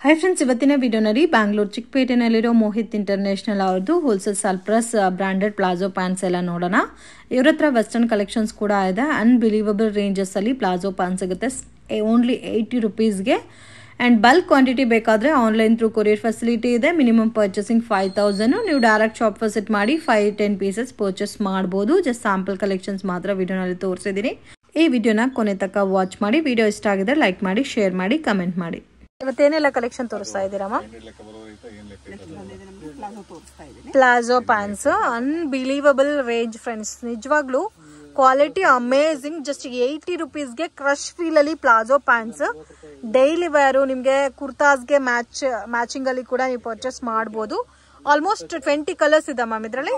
High friends ಇವತ್ತಿನ ವಿಡಿಯೋನಲ್ಲಿ Bangalore ಚಿಕ್ಕಪೇಟೆನಲ್ಲಿರೋ ಮೋಹಿತ್ ಇಂಟರ್ನ್ಯಾಷನಲ್ ಅವ್ರದ್ದು wholesale suppliers branded palazzo pants ಎಲ್ಲ ನೋಡೋಣ ಇವ್ರ ಹತ್ರ ವೆಸ್ಟರ್ನ್ ಕಲೆಕ್ಷನ್ಸ್ ಕೂಡ ಇದೆ ಅನ್ಬಿಲೀವಬಲ್ ರೇಂಜಸ್ಸಲ್ಲಿ ಪ್ಲಾಜೋ ಪ್ಯಾಂಟ್ ಸಿಗುತ್ತೆ ಓನ್ಲಿ ಏಯ್ಟಿ ರುಪೀಸ್ಗೆ ಆ್ಯಂಡ್ ಬಲ್ಕ್ ಕ್ವಾಂಟಿಟಿ ಬೇಕಾದರೆ ಆನ್ಲೈನ್ ಥ್ರೂ ಕೊರಿಯರ್ ಫೆಸಿಲಿಟಿ ಇದೆ ಮಿನಿಮಮ್ ಪರ್ಚೇಸಿಂಗ್ ಫೈವ್ ತೌಸಂಡು ನೀವು ಡೈರೆಕ್ಟ್ ಶಾಪ್ ವಿಸಿಟ್ ಮಾಡಿ ಫೈವ್ ಟೆನ್ ಪೀಸಸ್ ಪರ್ಚೇಸ್ ಮಾಡ್ಬೋದು ಜಸ್ಟ್ ಸ್ಯಾಂಪಲ್ ಕಲೆಕ್ಷನ್ಸ್ ಮಾತ್ರ ವಿಡಿಯೋನಲ್ಲಿ ತೋರಿಸಿದ್ದೀನಿ ಈ ವಿಡಿಯೋನ ಕೊನೆ ತನಕ ವಾಚ್ ಮಾಡಿ ವಿಡಿಯೋ ಇಷ್ಟ ಆಗಿದ್ರೆ ಲೈಕ್ ಮಾಡಿ ಶೇರ್ ಮಾಡಿ ಕಮೆಂಟ್ ಮಾಡಿ ಇವತ್ತೇನೆಲ್ಲ ಕಲೆಕ್ಷನ್ ತೋರಿಸ್ತಾ ಇದ್ದೀರಮ್ಮ palazzo pants unbelievable range friends ನಿಜವಾಗ್ಲೂ ಕ್ವಾಲಿಟಿ ಅಮೇಝಿಂಗ್ ಜಸ್ಟ್ ಏಯ್ಟಿ ರುಪೀಸ್ಗೆ ಕ್ರಶ್ ಫೀಲ್ ಅಲ್ಲಿ ಪ್ಲಾಜೋ ಪ್ಯಾಂಟ್ಸ್ ಡೈಲಿ ವೇರು ನಿಮಗೆ ಕುರ್ತಾಸ್ಗೆ ಮ್ಯಾಚ್ ಮ್ಯಾಚಿಂಗ್ ಅಲ್ಲಿ ಕೂಡ ನೀವು ಪರ್ಚೇಸ್ ಮಾಡಬಹುದು ಆಲ್ಮೋಸ್ಟ್ ಟ್ವೆಂಟಿ ಕಲರ್ಸ್ ಇದೆ ಮ್ಯಾಮ್ ಇದರಲ್ಲಿ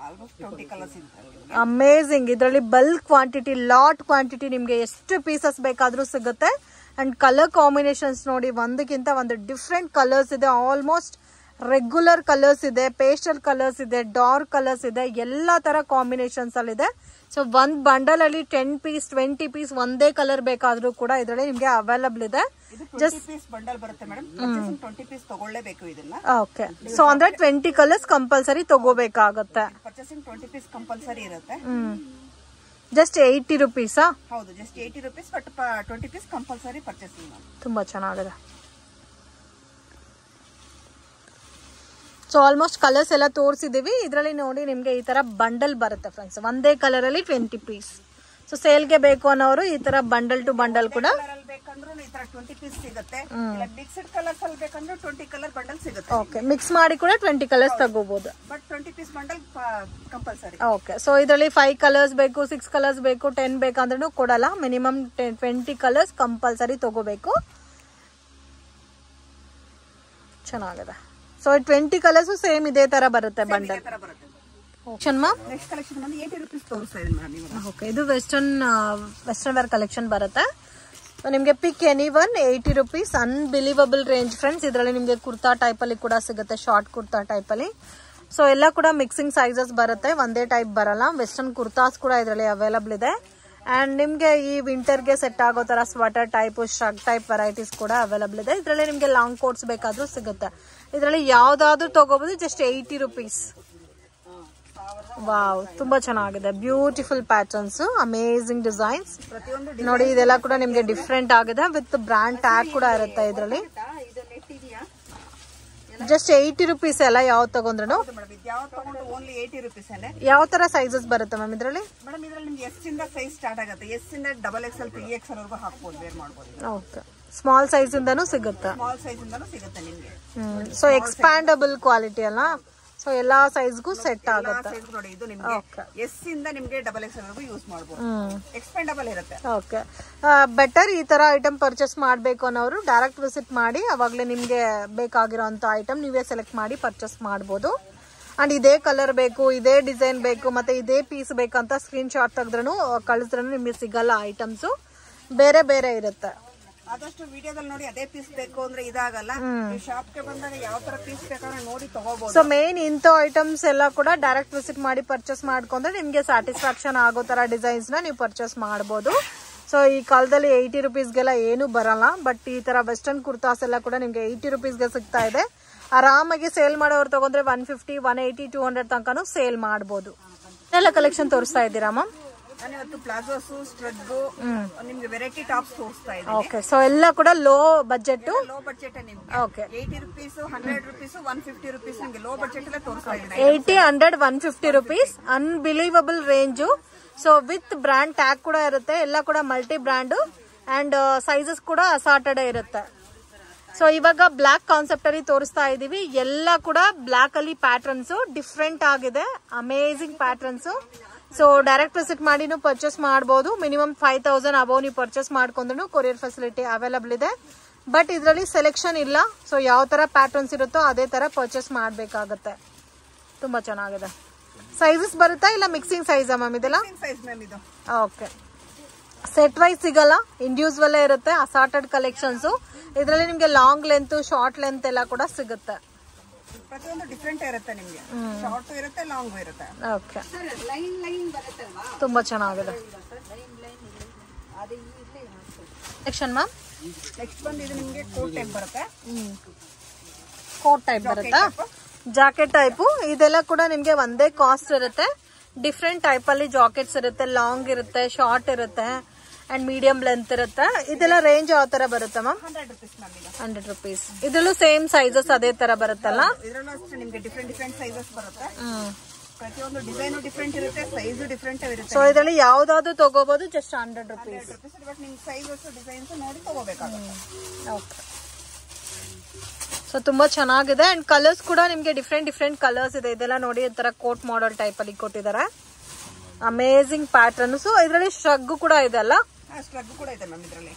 ಅಮೇಝಿಂಗ್ ಇದರಲ್ಲಿ ಬಲ್ಕ್ ಕ್ವಾಂಟಿಟಿ ಲಾಟ್ ಕ್ವಾಂಟಿಟಿ ನಿಮಗೆ ಎಷ್ಟು ಪೀಸಸ್ ಬೇಕಾದರೂ ಸಿಗುತ್ತೆ ಅಂಡ್ ಕಲರ್ ಕಾಂಬಿನೇಷನ್ಸ್ ನೋಡಿ ಒಂದಕ್ಕಿಂತ ಒಂದು ಡಿಫ್ರೆಂಟ್ ಕಲರ್ಸ್ ಇದೆ ಆಲ್ಮೋಸ್ಟ್ ರೆಗ್ಯುಲರ್ ಕಲರ್ಸ್ ಇದೆ ಪೇಸ್ಟಲ್ ಕಲರ್ಸ್ ಇದೆ ಡಾರ್ಕ್ ಕಲರ್ಸ್ ಇದೆ ಎಲ್ಲ ತರ ಕಾಂಬಿನೇಷನ್ಸ್ ಅಲ್ಲಿ ಇದೆ ಸೊ ಒಂದ್ ಬಂಡಲ್ ಅಲ್ಲಿ ಟೆನ್ ಪೀಸ್ ಟ್ವೆಂಟಿ ಪೀಸ್ ಒಂದೇ ಕಲರ್ ಬೇಕಾದ್ರೂ ಕೂಡ ಇದರಲ್ಲಿ ನಿಮ್ಗೆ ಅವೈಲಬಲ್ ಇದೆ ಜಸ್ಟ್ ಪೀಸ್ ಬಂಡಲ್ ಬರುತ್ತೆ ಮೇಡಮ್ ಟ್ವೆಂಟಿ ಪೀಸ್ ತಗೊಳ್ಳೇಬೇಕು ಇದನ್ನ ಓಕೆ ಸೊ ಅಂದ್ರೆ ಟ್ವೆಂಟಿ ಕಲರ್ಸ್ ಕಂಪಲ್ಸರಿ ತಗೋಬೇಕಾಗತ್ತೆ ಪರ್ಚೇಸಿಂಗ್ ಟ್ವೆಂಟಿ ಪೀಸ್ ಕಂಪಲ್ಸರಿ ಇರುತ್ತೆ ಹ್ಮ್ ಜಸ್ಟ್ ಏಯ್ಟಿ ರುಪೀಸಾ ಹೌದು just eighty rupees but twenty piece compulsory purchasing ತುಂಬಾ ಚೆನ್ನಾಗಿದೆ ಸೊ ಆಲ್ಮೋಸ್ಟ್ ಕಲರ್ಸ್ ಎಲ್ಲ ತೋರಿಸಿದೀವಿ ಇದರಲ್ಲಿ ನೋಡಿ ನಿಮ್ಗೆ ಈ ತರ ಬಂಡಲ್ ಬರುತ್ತೆ ಫ್ರೆಂಡ್ಸ್ ಒಂದೇ ಕಲರ್ ಅಲ್ಲಿ ಟ್ವೆಂಟಿ ಪೀಸ್ ಸೊ ಸೇಲ್ಗೆ ಬೇಕು ಅನ್ನೋರು ಈ ತರ ಬಂಡಲ್ ಟು ಬಂಡಲ್ ಕೂಡ ಕಲರ್ ಅಲ್ಲಿ ಬೇಕಂದ್ರೂ ಈ ತರ ಟ್ವೆಂಟಿ ಪೀಸ್ ಸಿಗುತ್ತೆ ಇಲ್ಲ ಮಿಕ್ಸ್ಡ್ ಕಲರ್ಸ್ ಅಲ್ಲಿ ಬೇಕಂದ್ರೆ ಟ್ವೆಂಟಿ ಕಲರ್ ಬಂಡಲ್ ಸಿಗುತ್ತೆ ಓಕೆ ಮಿಕ್ಸ್ ಮಾಡಿ ಕೂಡ ಟ್ವೆಂಟಿ ಕಲರ್ಸ್ ತಗೋಬಹುದು but twenty piece bundle compulsory okay so ಇದರಲ್ಲಿ ಫೈವ್ ಕಲರ್ಸ್ ಬೇಕು ಸಿಕ್ಸ್ ಕಲರ್ಸ್ ಬೇಕು ಟೆನ್ ಬೇಕಂದ್ರೂ ಕೊಡಲ್ಲ ಮಿನಿಮಮ್ ಟ್ವೆಂಟಿ ಕಲರ್ಸ್ ಕಂಪಲ್ಸರಿ ತಗೋಬೇಕು ಚೆನ್ನಾಗಿದೆ ಸೊ ಟ್ವೆಂಟಿ ಕಲರ್ಸ್ ಸೇಮ್ ಇದೇ ತರ ಬರುತ್ತೆ ಬಂಡಲ್ ತರ ಬರುತ್ತೆ ಕ್ಷಣ್ಮಾ ನೆಕ್ಸ್ಟ್ ಕಲೆಕ್ಷನ್ ಬಂದು ಏಯ್ಟಿ ರುಪೀಸ್ ತೋರಿಸ್ತಾ ಇದ್ದೀನಿ ಮೇಡಮ್ ಇವಾಗ ಓಕೆ ಇದು ವೆಸ್ಟರ್ನ್ ವೆಸ್ಟರ್ನ್ ವೇರ್ ಕಲೆಕ್ಷನ್ ಬರುತ್ತೆ ಸೊ ನಿಮಗೆ pick any one eighty rupees unbelievable range friends ಇದರಲ್ಲಿ ನಿಮಗೆ ಕುರ್ತಾ ಟೈಪಲ್ಲಿ ಕೂಡ ಸಿಗುತ್ತೆ ಶಾರ್ಟ್ ಕುರ್ತಾ ಟೈಪಲ್ಲಿ ಸೊ ಎಲ್ಲ ಕೂಡ ಮಿಕ್ಸಿಂಗ್ ಸೈಜಸ್ ಬರುತ್ತೆ ಒಂದೇ ಟೈಪ್ ಬರಲ್ಲ ವೆಸ್ಟರ್ನ್ ಕುರ್ತಾಸ್ ಕೂಡ ಇದರಲ್ಲಿ ಅವೈಲಬಲ್ ಇದೆ ಆ್ಯಂಡ್ ನಿಮಗೆ ಈ ವಿಂಟರ್ಗೆ ಸೆಟ್ ಆಗೋ ಥರ sweater type shirt type varieties ಕೂಡ ಅವೈಲಬಲ್ ಇದೆ ಇದರಲ್ಲಿ ನಿಮಗೆ ಲಾಂಗ್ ಕೋಟ್ಸ್ ಬೇಕಾದರೂ ಸಿಗುತ್ತೆ ಇದರಲ್ಲಿ ಯಾವುದಾದ್ರೂ ತಗೋಬೋದು ಜಸ್ಟ್ ಏಯ್ಟಿ ರುಪೀಸ್ ವಾವ್ ತುಂಬಾ ಚೆನ್ನಾಗಿದೆ ಬ್ಯೂಟಿಫುಲ್ ಪ್ಯಾಟರ್ನ್ಸ್ ಅಮೇಸಿಂಗ್ ಡಿಸೈನ್ಸ್ ಪ್ರತಿಯೊಂದು ನೋಡಿ ಇದೆಲ್ಲ ಕೂಡ ನಿಮ್ಗೆ ಡಿಫ್ರೆಂಟ್ ಆಗಿದೆ ವಿತ್ ಬ್ರಾಂಡ್ ಟ್ಯಾಗ್ ಕೂಡ ಇರುತ್ತೆ ಇದರಲ್ಲಿ ಇದು ನೆಟ್ ಇದೆಯಾ ಜಸ್ಟ್ ಏಯ್ಟಿ ರುಪೀಸ್ ಎಲ್ಲ ಯಾವ್ದು ತಗೊಂಡ್ರು ಹೌದು ಮೇಡಮ್ ಇದು ಯಾವ್ದು ತಗೊಂಡು ಓನ್ಲಿ ಏಯ್ಟಿ ರುಪೀಸ್ ಅಲ್ಲೇ ಯಾವ ತರ ಸೈಜಸ್ ಬರುತ್ತೆ ಮ್ಯಾಮ್ ಇದರಲ್ಲಿ ಮೇಡಮ್ ಇದ್ರಲ್ಲಿ ನಿಮ್ಗೆ ಎಸ್ ಇಂದ ಸೈಜ್ ಸ್ಟಾರ್ಟ್ ಆಗುತ್ತೆ ಎಸ್ ಇಂದ double X L three X ವರೆಗೂ ಹಾಕ್ಬೋದು ವೇರ್ ಮಾಡ್ಬೋದು ಓಕೆ ಸ್ಮಾಲ್ ಸೈಜ್ ಇಂದಾನು ಸಿಗುತ್ತೆ ಸ್ಮಾಲ್ ಸೈಜ್ ಇಂದನೂ ಸಿಗುತ್ತೆ ನಿಮ್ಗೆ ಸೊ ಎಕ್ಸ್ಪ್ಯಾಂಡಬಲ್ ಕ್ವಾಲಿಟಿ ಅಲ್ಲ ಸೊ ಎಲ್ಲಾ ಸೈಜ್ಗೂ ಸೆಟ್ ಆಗುತ್ತೆ ಸೈಜ್ ನೋಡಿ ಇದು ನಿಮ್ಗೆ Okay. ಎಸ್ ಇಂದ ನಿಮ್ಗೆ ಡಬಲ್ ಎಕ್ಸ್ ವರೆಗೂ ಯೂಸ್ ಮಾಡ್ಬೋದು ಹ್ಮ್ ಎಕ್ಸ್ಪೆಂಡಬಲ್ ಇರುತ್ತೆ ಓಕೆ ಬೆಟರ್ ಈ ತರ ಐಟಮ್ ಪರ್ಚೇಸ್ ಮಾಡಬೇಕು ಅನ್ನೋರು ಡೈರೆಕ್ಟ್ ವಿಸಿಟ್ ಮಾಡಿ ಅವಾಗಲೇ ನಿಮಗೆ ಬೇಕಾಗಿರೋಂಥ ಐಟಮ್ ನೀವೇ ಸೆಲೆಕ್ಟ್ ಮಾಡಿ ಪರ್ಚೇಸ್ ಮಾಡ್ಬೋದು ಅಂಡ್ ಇದೇ ಕಲರ್ ಬೇಕು ಇದೇ ಡಿಸೈನ್ ಬೇಕು ಮತ್ತೆ ಇದೇ ಪೀಸ್ ಬೇಕಂತ ಸ್ಕ್ರೀನ್ ಶಾಟ್ ತೆಗೆದ್ರೂ ಕಳಿಸಿದ್ರೂ ನಿಮಗೆ ಸಿಗಲ್ಲ ಐಟಮ್ಸು ಬೇರೆ ಬೇರೆ ಇರುತ್ತೆ ಆದಷ್ಟು ವಿಡಿಯೋದಲ್ಲಿ ನೋಡಿ ಅದೇ ಪೀಸ್ ಬೇಕು ಅಂದ್ರೆ ಇದಾಗಲ್ಲ ನೀವು ಶಾಪ್ಗೆ ಬಂದಾಗ ಯಾವ ತರ ಪೀಸ್ ಬೇಕಾದ್ರೆ ನೋಡಿ ತಗೋಬಹುದು ಸೊ ಮೇನ್ ಇಂಥ ಐಟಮ್ಸ್ ಎಲ್ಲ ಕೂಡ ಡೈರೆಕ್ಟ್ ವಿಸಿಟ್ ಮಾಡಿ ಪರ್ಚೇಸ್ ಮಾಡ್ಕೊಂಡ್ರೆ ನಿಮಗೆ ಸ್ಯಾಟಿಸ್ಫ್ಯಾಕ್ಷನ್ ಆಗೋ ತರ ಡಿಸೈನ್ಸ್ ನ ನೀವು ಪರ್ಚೇಸ್ ಮಾಡ್ಬೋದು ಸೊ ಈ ಕಾಲದಲ್ಲಿ ಏಯ್ಟಿ ರುಪೀಸ್ಗೆಲ್ಲ ಏನು ಬರಲ್ಲ ಬಟ್ ಈ ತರ ವೆಸ್ಟರ್ನ್ ಕುರ್ತಾಸ್ ಎಲ್ಲ ಕೂಡ ನಿಮಗೆ ಏಯ್ಟಿ ರುಪೀಸ್ಗೆ ಸಿಗ್ತಾ ಇದೆ ಆರಾಮಾಗಿ ಸೇಲ್ ಮಾಡೋರು ತಗೊಂಡ್ರೆ one fifty one eighty two hundred ತನಕನೂ ಸೇಲ್ ಮಾಡ್ಬೋದು ಎಲ್ಲ ಕಲೆಕ್ಷನ್ ತೋರಿಸ್ತಾ ಇದ್ದೀರಾ ಮ್ಯಾಮ್ ನಾನು ಇವತ್ತು ಪ್ಲಾಜೋಸ್ ಸ್ಟ್ರಗ್ಗು ನಿಮ್ಗೆ ವೆರೈಟಿ ಟಾಪ್ಸ್ ತೋರಿಸ್ತಾ ಇದ್ದೀನಿ ಓಕೆ ಸೊ ಎಲ್ಲ ಕೂಡ ಲೋ ಬಜೆಟ್ ಲೋ ಬಡ್ಜೆಟ್ ನಿಮ್ಗೆ okay eighty rupees hundred rupees one fifty rupees ನಿಮ್ಗೆ ಲೋ ಬಡ್ಜೆಟ್ ಅಲ್ಲೇ ತೋರಿಸ್ತಾ ಇದ್ದೀನಿ eighty hundred one fifty rupees unbelievable range so with brand tag ಕೂಡ ಇರುತ್ತೆ ಎಲ್ಲ ಕೂಡ ಮಲ್ಟಿ ಬ್ರ್ಯಾಂಡು ಅಂಡ್ ಸೈಜಸ್ ಕೂಡ ಅಸಾರ್ಟೆಡ್ ಇರುತ್ತೆ ಸೊ ಇವಾಗ ಬ್ಲ್ಯಾಕ್ ಕಾನ್ಸೆಪ್ಟ್ ಅಲ್ಲಿ ತೋರಿಸ್ತಾ ಇದೀವಿ ಎಲ್ಲ ಕೂಡ ಬ್ಲ್ಯಾಕ್ ಅಲ್ಲಿ ಪ್ಯಾಟರ್ನ್ಸ್ ಡಿಫ್ರೆಂಟ್ ಆಗಿದೆ amazing patterns so direct visit ಮಾಡಿನೂ ಪರ್ಚೇಸ್ ಮಾಡ್ಬೋದು ಮಿನಿಮಮ್ ಫೈವ್ ತೌಸಂಡ್ ಅಬೌವ್ ನೀವು ಪರ್ಚೇಸ್ ಮಾಡ್ಕೊಂಡ್ರು ಕೊರಿಯರ್ ಫೆಸಿಲಿಟಿ ಅವೈಲಬಲ್ ಇದೆ ಬಟ್ ಇದರಲ್ಲಿ ಸೆಲೆಕ್ಷನ್ ಇಲ್ಲ ಸೊ ಯಾವ ತರ ಪ್ಯಾಟರ್ನ್ಸ್ ಇರುತ್ತೋ ಅದೇ ತರ ಪರ್ಚೇಸ್ ಮಾಡಬೇಕಾಗತ್ತೆ ತುಂಬಾ ಚೆನ್ನಾಗಿದೆ ಸೈಜಸ್ ಬರುತ್ತಾ ಇಲ್ಲ ಮಿಕ್ಸಿಂಗ್ ಸೈಜ್ ಮ್ಯಾಮ್ ಇದೆಲ್ಲ ಸೈಜ್ ಮ್ಯಾಮ್ ಇದು ಓಕೆ ಸೆಟ್ ವೈಸ್ ಸಿಗಲ್ಲ ಇಂಡಿವಿಜುವಲ್ ಇರುತ್ತೆ ಅಸಾರ್ಟೆಡ್ ಕಲೆಕ್ಷನ್ಸ್ ಇದರಲ್ಲಿ ನಿಮಗೆ ಲಾಂಗ್ ಲೆಂತ್ ಶಾರ್ಟ್ ಲೆಂತ್ ಎಲ್ಲ ಕೂಡ ಸಿಗುತ್ತೆ ಪ್ರತಿಯೊಂದು ಡಿಫ್ರೆಂಟ್ ಇರುತ್ತೆ ನಿಮ್ಗೆ ಶಾರ್ಟ್ ಇರುತ್ತೆ ಲಾಂಗ್ ಇರುತ್ತೆ ಓಕೆ ತುಂಬಾ ಚೆನ್ನಾಗಿದೆ ಸೆಕ್ಷನ್ ಮ್ಯಾಮ್ ನೆಕ್ಸ್ಟ್ ಬಂದು ಇದು ನಿಮ್ಗೆ ಕೋಟ್ ಟೈಪ್ ಬರುತ್ತೆ ಕೋಟ್ ಟೈಪ್ ಬರುತ್ತಾ ಜಾಕೆಟ್ ಟೈಪು ಇದೆಲ್ಲ ಕೂಡ ನಿಮ್ಗೆ ಒಂದೇ ಕಾಸ್ಟ್ ಇರುತ್ತೆ ಡಿಫ್ರೆಂಟ್ ಟೈಪ್ ಅಲ್ಲಿ ಜಾಕೆಟ್ಸ್ ಇರುತ್ತೆ ಲಾಂಗ್ ಇರುತ್ತೆ ಶಾರ್ಟ್ ಇರುತ್ತೆ ಅಂಡ್ ಮೀಡಿಯಂ ಲೆಂತ್ ಇರುತ್ತೆ ಇದೆಲ್ಲ ರೇಂಜ್ ಯಾವ ತರ ಬರುತ್ತೆ ಮ್ಯಾಮ್ ಹಂಡ್ರೆಡ್ ರುಪೀಸ್ ಮ್ಯಾಮ್ ಇದು ಹಂಡ್ರೆಡ್ ರುಪೀಸ್ ಇದರಲ್ಲೂ ಸೇಮ್ ಸೈಜಸ್ ಅದೇ ತರ ಬರುತ್ತಲ್ಲ ಇದರಲ್ಲೂ ಅಷ್ಟೇ ನಿಮ್ಗೆ ಡಿಫ್ರೆಂಟ್ ಡಿಫ್ರೆಂಟ್ ಸೈಜಸ್ ಬರುತ್ತೆ ಹ್ಮ್ ಪ್ರತಿಯೊಂದು ಡಿಸೈನು ಡಿಫ್ರೆಂಟ್ ಇರುತ್ತೆ ಸೈಜು ಡಿಫ್ರೆಂಟ್ ಇರುತ್ತೆ ಸೊ ಇದರಲ್ಲಿ ಯಾವ್ದಾದ್ರು ತಗೋಬಹುದು just hundred rupees rupees but ನಿಮ್ಗೆ ಸೈಜಸ್ ಡಿಸೈನ್ಸ್ ನೋಡಿ ತಗೋಬೇಕಾಗುತ್ತೆ ಓಕೆ ಸೊ ತುಂಬಾ ಚೆನ್ನಾಗಿದೆ ಅಂಡ್ ಕಲರ್ಸ್ ಕೂಡ ನಿಮ್ಗೆ ಡಿಫ್ರೆಂಟ್ ಡಿಫ್ರೆಂಟ್ ಕಲರ್ಸ್ ಇದೆ ಇದೆಲ್ಲ ನೋಡಿ ಈ ತರ ಕೋಟ್ ಮಾಡಲ್ ಟೈಪ್ ಅಲ್ಲಿ ಕೊಟ್ಟಿದ್ದಾರೆ ಅಮೇಸಿಂಗ್ ಪ್ಯಾಟರ್ನ್ ಸೊ ಇದರಲ್ಲಿ ಶ್ರಗ್ ಕೂಡ ಇದೆ ಅಲ್ಲ ಸ್ಟ್ರಗ್ ಕೂಡ ಇದೆ ಮ್ಯಾಮ್ ಇದರಲ್ಲಿ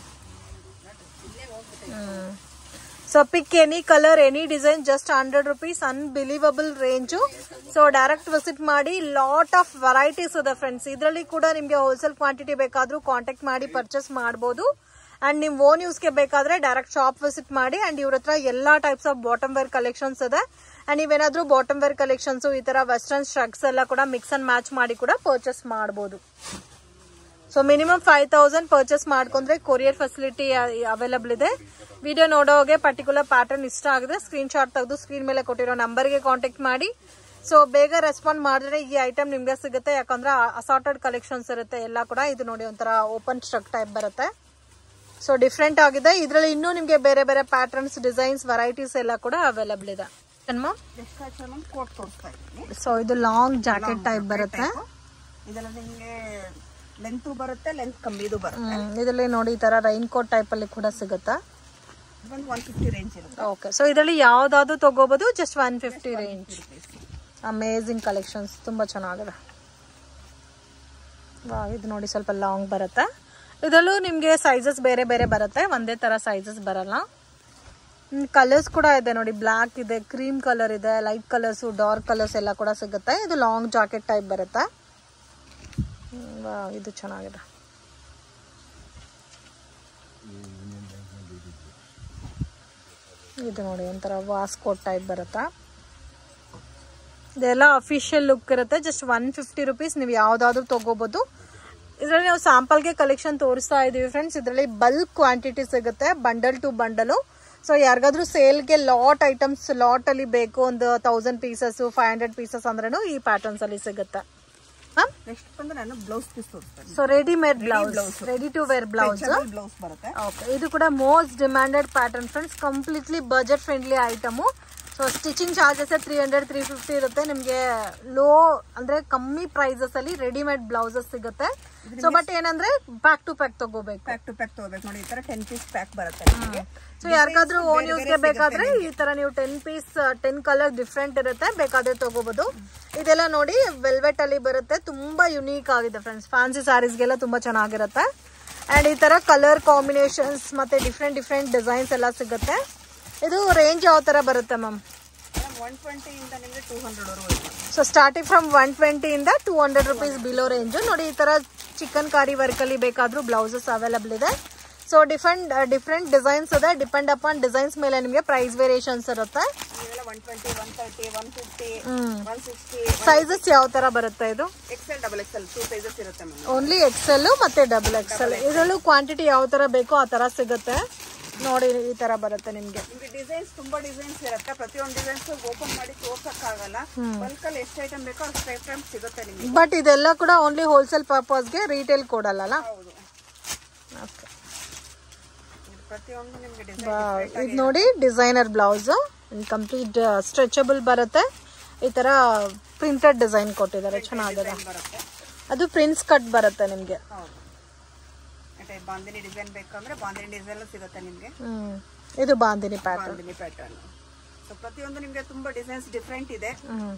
so pick any colour any design just hundred rupees unbelievable range so direct visit ಮಾಡಿ ಲಾಟ್ ಆಫ್ ವೆರೈಟೀಸ್ ಇದೆ ಫ್ರೆಂಡ್ಸ್ ಇದರಲ್ಲಿ ಕೂಡ ನಿಮಗೆ ಹೋಲ್ಸೇಲ್ ಕ್ವಾಂಟಿಟಿ ಬೇಕಾದ್ರೂ ಕಾಂಟ್ಯಾಕ್ಟ್ ಮಾಡಿ ಪರ್ಚೇಸ್ ಮಾಡ್ಬೋದು ಅಂಡ್ ನಿಮ್ ಓನ್ ಯೂಸ್ಗೆ ಬೇಕಾದ್ರೆ ಡೈರೆಕ್ಟ್ ಶಾಪ್ ವಿಸಿಟ್ ಮಾಡಿ ಅಂಡ್ ಇವ್ರ ಹತ್ರ ಎಲ್ಲಾ types of bottom wear collections ಇದೆ ಅಂಡ್ ನೀವೇನಾದ್ರೂ ಬಾಟಮ್ ವೇರ್ ಕಲೆಕ್ಷನ್ಸ್ ಈ ತರ ವೆಸ್ಟರ್ನ್ ಸ್ಟ್ರಗ್ಸ್ ಎಲ್ಲ ಕೂಡ ಮಿಕ್ಸ್ ಅಂಡ್ ಮ್ಯಾಚ್ ಮಾಡಿ ಕೂಡ ಪರ್ಚೇಸ್ ಮಾಡಬಹುದು so minimum five thousand purchase ಮಾಡ್ಕೊಂಡ್ರೆ ಕೊರಿಯರ್ ಫೆಸಿಲಿಟಿ ಅವೈಲಬಲ್ ಇದೆ ವಿಡಿಯೋ ನೋಡೋಗೆ ಪರ್ಟಿಕ್ಯುಲರ್ ಪ್ಯಾಟರ್ನ್ ಇಷ್ಟ ಆಗಿದೆ ಸ್ಕ್ರೀನ್ ಶಾಟ್ ತೆಗೆದು ಸ್ಕ್ರೀನ್ ಮೇಲೆ ಕೊಟ್ಟಿರೋ ನಂಬರ್ಗೆ ಕಾಂಟ್ಯಾಕ್ಟ್ ಮಾಡಿ ಸೊ ಬೇಗ ರೆಸ್ಪಾಂಡ್ ಮಾಡಿದ್ರೆ ಈ ಐಟಮ್ ನಿಮ್ಗೆ ಸಿಗುತ್ತೆ ಯಾಕಂದ್ರೆ ಅಸಾರ್ಟೆಡ್ ಕಲೆಕ್ಷನ್ಸ್ ಇರುತ್ತೆ ಎಲ್ಲ ಕೂಡ ಇದು ನೋಡಿ ಒಂಥರ ಓಪನ್ ಸ್ಟ್ರಕ್ ಟೈಪ್ ಬರುತ್ತೆ ಸೊ ಡಿಫ್ರೆಂಟ್ ಆಗಿದೆ ಇದರಲ್ಲಿ ಇನ್ನೂ ನಿಮಗೆ ಬೇರೆ ಬೇರೆ ಪ್ಯಾಟರ್ನ್ಸ್ ಡಿಸೈನ್ಸ್ ವೆರೈಟೀಸ್ ಎಲ್ಲ ಕೂಡ ಅವೈಲಬಲ್ ಇದೆ ಎಷ್ಟು ಮ್ಯಾಮ್ ಕೋಟ್ ತೋರಿಸ್ತಾ ಇದ್ದೀನಿ ಸೊ ಇದು ಲಾಂಗ್ ಜಾಕೆಟ್ ಟೈಪ್ ಬರುತ್ತೆ ಇದರಲ್ಲಿ ನಿಮ್ಗೆ ಲೆಂತ್ ಬರುತ್ತೆ ಲೆಂತ್ ಕಮ್ಮಿದು ಬರುತ್ತೆ ಹ್ಮ್, ಇದರಲ್ಲಿ ನೋಡಿ ಈ ತರ ರೈನ್ ಕೋಟ್ ಟೈಪ್ ಅಲ್ಲಿ ಕೂಡ ಸಿಗುತ್ತಾ ಇದು ಬಂದು ಒನ್ ಫಿಫ್ಟಿ ರೇಂಜ್ ಇರುತ್ತೆ ಓಕೆ ಸೊ ಇದರಲ್ಲಿ ಯಾವ್ದಾದ್ರು ತಗೋಬಹುದು just one fifty range amazing collections ತುಂಬಾ ಚೆನ್ನಾಗಿದೆ ವಾ ಇದು ನೋಡಿ ಸ್ವಲ್ಪ ಲಾಂಗ್ ಬರುತ್ತೆ ಇದರಲ್ಲೂ ನಿಮಗೆ ಸೈಜಸ್ ಬೇರೆ ಬೇರೆ ಬರುತ್ತೆ ಒಂದೇ ತರ ಸೈಜಸ್ ಬರಲ್ಲ ಕಲರ್ಸ್ ಕೂಡ ಇದೆ ನೋಡಿ ಬ್ಲ್ಯಾಕ್ ಇದೆ ಕ್ರೀಮ್ ಕಲರ್ ಇದೆ ಲೈಟ್ ಕಲರ್ಸ್ ಡಾರ್ಕ್ ಕಲರ್ಸ್ ಎಲ್ಲ ಕೂಡ ಸಿಗುತ್ತೆ ಇದು ಲಾಂಗ್ ಜಾಕೆಟ್ ಟೈಪ್ ಬರುತ್ತೆ ಹ್ಮ್, ವಾ, ಇದು ಚೆನ್ನಾಗಿದೆ ಇದು ನೋಡಿ ಒಂಥರ ವಾಸ್ಕೋಟ್ ಟೈಪ್ ಬರುತ್ತಾ ಇದೆಲ್ಲ ಅಫಿಷಿಯಲ್ ಲುಕ್ ಇರುತ್ತೆ ಜಸ್ಟ್ ಒನ್ ಫಿಫ್ಟಿ ರುಪೀಸ್ ನೀವು ಯಾವ್ದಾದ್ರು ತಗೋಬಹುದು ಇದರಲ್ಲಿ ನಾವು ಸ್ಯಾಂಪಲ್ಗೆ ಕಲೆಕ್ಷನ್ ತೋರಿಸ್ತಾ ಇದೀವಿ ಫ್ರೆಂಡ್ಸ್ ಇದರಲ್ಲಿ ಬಲ್ಕ್ ಕ್ವಾಂಟಿಟಿ ಸಿಗುತ್ತೆ ಬಂಡಲ್ ಟು ಬಂಡಲು ಸೊ ಯಾರಿಗಾದ್ರೂ ಸೇಲ್ಗೆ ಲಾಟ್ ಐಟಮ್ಸ್ ಲಾಟ್ ಅಲ್ಲಿ ಬೇಕು ಒಂದು thousand pieces five hundred pieces ಅಂದ್ರೂ ಈ ಪ್ಯಾಟರ್ನ್ಸ್ ಅಲ್ಲಿ ಸಿಗುತ್ತೆ ಮ್ಯಾಮ್ ನೆಕ್ಸ್ಟ್ ಬಂದು ನಾನು ಬ್ಲೌಸ್ ಪೀಸ್ ತೋರಿಸ್ತೇನೆ so readymade blouse ready to wear blouse blouse ಬರುತ್ತೆ ಓಕೆ ಇದು ಕೂಡ most demanded pattern friends completely budget friendly item so stitching charges three hundred three fifty ಇರುತ್ತೆ ನಿಮಗೆ ಲೋ ಅಂದ್ರೆ ಕಮ್ಮಿ ಪ್ರೈಸಸ್ ಅಲ್ಲಿ ರೆಡಿಮೇಡ್ ಬ್ಲೌಸಸ್ ಸಿಗುತ್ತೆ ಸೊ ಬಟ್ ಏನಂದ್ರೆ ಪ್ಯಾಕ್ ಟು ಪ್ಯಾಕ್ ತಗೋಬೇಕು ಪ್ಯಾಕ್ ಟು ಪ್ಯಾಕ್ ತಗೋಬೇಕು ನೋಡಿ ಈ ತರ ಟೆನ್ ಪೀಸ್ ಪ್ಯಾಕ್ ಬರುತ್ತೆ ನಿಮಗೆ ಸೊ ಯಾರಿಗಾದ್ರೂ ಓನ್ ಯೂಸ್ಗೆ ಬೇಕಾದ್ರೆ ಈ ತರ ನೀವು ten piece ten colour different ಇರುತ್ತೆ ಬೇಕಾದ್ರೆ ತಗೋಬಹುದು ಇದೆಲ್ಲ ನೋಡಿ ವೆಲ್ವೆಟ್ ಅಲ್ಲಿ ಬರುತ್ತೆ ತುಂಬಾ ಯುನೀಕ್ ಆಗಿದೆ ಫ್ರೆಂಡ್ಸ್ ಫ್ಯಾನ್ಸಿ ಸ್ಯಾರೀಸ್ಗೆಲ್ಲ ತುಂಬಾ ಚೆನ್ನಾಗಿರುತ್ತೆ ಅಂಡ್ ಈ ತರ ಕಲರ್ ಕಾಂಬಿನೇಷನ್ಸ್ ಮತ್ತೆ ಡಿಫ್ರೆಂಟ್ ಡಿಫ್ರೆಂಟ್ ಡಿಸೈನ್ಸ್ ಎಲ್ಲ ಸಿಗುತ್ತೆ ಇದು ರೇಂಜ್ ಯಾವ ತರ ಬರುತ್ತೆ ಮ್ಯಾಮ್ ಒನ್ ಟ್ವೆಂಟಿಯಿಂದ ನಿಮಗೆ ಟೂ ಹಂಡ್ರೆಡ್ ವರೆಗೂ ಸೊ ಸ್ಟಾರ್ಟಿಂಗ್ ಫ್ರಮ್ ಒನ್ ಟ್ವೆಂಟಿಯಿಂದ two hundred rupees below range ನೋಡಿ ಈ ತರ ಚಿಕನ್ ಕಾರಿ ವರ್ಕಲ್ಲಿ ಬೇಕಾದ್ರೂ ಬ್ಲೌಸಸ್ ಅವೈಲಬಲ್ ಇದೆ ಸೊ ಡಿಫ್ರೆಂಟ್ ಡಿಫ್ರೆಂಟ್ ಡಿಸೈನ್ಸ್ ಇದೆ ಡಿಪೆಂಡ್ ಅಪಾನ್ ಡಿಸೈನ್ಸ್ ಮೇಲೆ ನಿಮಗೆ ಪ್ರೈಸ್ ವೇರಿಯೇಷನ್ಸ್ ಇರುತ್ತೆ ಇವೆಲ್ಲ one twenty one thirty one fifty one sixty sizes ಯಾವ ತರ ಬರುತ್ತೆ ಇದು XL double XL two sizes ಇರುತ್ತೆ ಮ್ಯಾಮ್ ಓನ್ಲಿ ಎಕ್ಸೆಲ್ ಮತ್ತೆ ಡಬಲ್ ಎಕ್ಸೆಲ್ ಇದರಲ್ಲೂ ಕ್ವಾಂಟಿಟಿ ಯಾವ ತರ ಬೇಕೋ ಆ ತರ ಸಿಗುತ್ತೆ ನೋಡಿ ಈ ತರ ಬರುತ್ತೆ ನಿಮ್ಗೆ ನಿಮಗೆ ಡಿಸೈನ್ಸ್ ತುಂಬಾ ಡಿಸೈನ್ಸ್ ಇರುತ್ತೆ ಪ್ರತಿಯೊಂದು ಡಿಸೈನ್ಸ್ ಓಪನ್ ಮಾಡಿ ತೋರ್ಸಕ್ಕಾಗಲ್ಲ ಬಲ್ಕಲ್ಲಿ ಎಷ್ಟು ಐಟಮ್ ಬೇಕೋ ಅಷ್ಟು ಐಟಮ್ ಸಿಗುತ್ತೆ ನಿಮಗೆ ಬಟ್ ಇದೆಲ್ಲ ಕೂಡ ಓನ್ಲಿ ಹೋಲ್ಸೇಲ್ ಪರ್ಪಸ್ಗೆ ರೀಟೇಲ್ ಕೊಡಲ್ಲ ಹೌದು ಓಕೆ ಇದು ಪ್ರತಿಯೊಂದು ನಿಮಗೆ ಡಿಸೈನ್ ಇದು ನೋಡಿ ಡಿಸೈನರ್ ಬ್ಲೌಸ್ ಕಂಪ್ಲೀಟ್ ಸ್ಟ್ರೆಚಬಲ್ ಬರುತ್ತೆ ಈ ತರ ಪ್ರಿಂಟೆಡ್ ಡಿಸೈನ್ ಕೊಟ್ಟಿದ್ದಾರೆ ಚೆನ್ನಾಗಿದೆ ಬರುತ್ತೆ ಅದು ಪ್ರಿನ್ಸ್ ಕಟ್ ಬರುತ್ತೆ ನಿಮ್ಗೆ ಹೌದು ಮತ್ತೆ ಬಾಂದಿನಿ ಡಿಸೈನ್ ಬೇಕಂದ್ರೆ ಬಾಂದಿನಿ ಡಿಸೈನ್ ಸಿಗುತ್ತೆ ನಿಮಗೆ ಹ್ಮ್ ಇದು bandhani pattern bandhani pattern so ಪ್ರತಿಯೊಂದು ನಿಮಗೆ ತುಂಬಾ ಡಿಸೈನ್ಸ್ ಡಿಫ್ರೆಂಟ್ ಇದೆ ಹ್ಮ್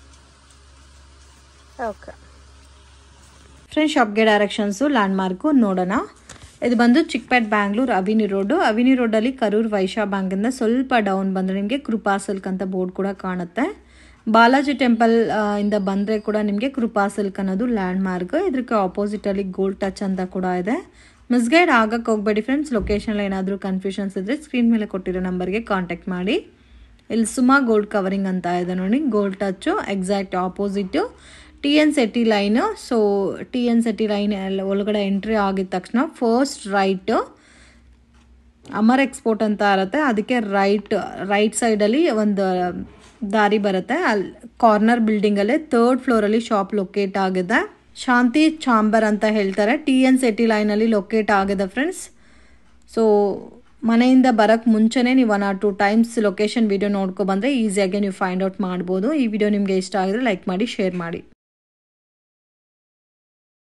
ಓಕೆ ಫ್ರೆಂಡ್ಸ್ ಶಾಪ್ಗೆ ಡೈರೆಕ್ಷನ್ಸು ಲ್ಯಾಂಡ್ಮಾರ್ಕು ನೋಡೋಣ ಇದು ಬಂದು Chickpet Bangalore avenue road avenue ರೋಡಲ್ಲಿ ಕರೂರ್ ವೈಶಾ ಬ್ಯಾಂಕಿಂದ ಸ್ವಲ್ಪ ಡೌನ್ ಬಂದರೆ ನಿಮಗೆ ಕೃಪಾ ಸಿಲ್ಕ್ ಅಂತ ಬೋರ್ಡ್ ಕೂಡ ಕಾಣುತ್ತೆ ಬಾಲಾಜಿ ಟೆಂಪಲ್ ಆ, ಇಂದ ಬಂದರೆ ಕೂಡ ನಿಮಗೆ ಕೃಪಾ ಸಿಲ್ಕ್ ಅನ್ನೋದು ಲ್ಯಾಂಡ್ ಮಾರ್ಕ್ ಇದಕ್ಕೆ ಆಪೋಸಿಟಲ್ಲಿ ಗೋಲ್ಡ್ ಟಚ್ ಅಂತ ಕೂಡ ಇದೆ ಮಿಸ್ಗೈಡ್ ಆಗಕ್ಕೆ ಹೋಗಬೇಡಿ ಫ್ರೆಂಡ್ಸ್ ಲೊಕೇಶನ್ ಏನಾದರೂ ಕನ್ಫ್ಯೂಷನ್ಸ್ ಇದ್ದರೆ ಸ್ಕ್ರೀನ್ ಮೇಲೆ ಕೊಟ್ಟಿರೋ ನಂಬರ್ಗೆ ಕಾಂಟ್ಯಾಕ್ಟ್ ಮಾಡಿ ಇಲ್ಲಿ ಸುಮಾ ಗೋಲ್ಡ್ ಕವರಿಂಗ್ ಅಂತ ಇದೆ ನೋಡಿ gold touch exact opposite T N Setty line so T N Setty line ಎಲ್ಲ ಒಳಗಡೆ ಎಂಟ್ರಿ ಆಗಿದ ತಕ್ಷಣ ಫಸ್ಟ್ ರೈಟು ಅಮರ್ ಎಕ್ಸ್ಪೋರ್ಟ್ ಅಂತ ಇರುತ್ತೆ ಅದಕ್ಕೆ ರೈಟ್ ರೈಟ್ ಸೈಡಲ್ಲಿ ಒಂದು ದಾರಿ ಬರುತ್ತೆ ಅಲ್ಲಿ ಕಾರ್ನರ್ ಬಿಲ್ಡಿಂಗಲ್ಲೇ ಥರ್ಡ್ ಫ್ಲೋರಲ್ಲಿ ಶಾಪ್ ಲೊಕೇಟ್ ಆಗಿದೆ ಶಾಂತಿ ಚಾಂಬರ್ ಅಂತ ಹೇಳ್ತಾರೆ ಟಿ ಎನ್ ಸಿಟಿ ಲೈನಲ್ಲಿ ಲೊಕೇಟ್ ಆಗಿದೆ ಫ್ರೆಂಡ್ಸ್ ಸೊ ಮನೆಯಿಂದ ಬರೋಕ್ಕೆ ಮುಂಚೆನೇ ನೀವು one or two times location video ನೋಡ್ಕೊ ಬಂದರೆ ಈಸಿಯಾಗಿ ನೀವು ಫೈಂಡ್ ಔಟ್ ಮಾಡ್ಬೋದು ಈ ವಿಡಿಯೋ ನಿಮಗೆ ಇಷ್ಟ ಆಗಿದ್ರೆ ಲೈಕ್ ಮಾಡಿ ಶೇರ್ ಮಾಡಿ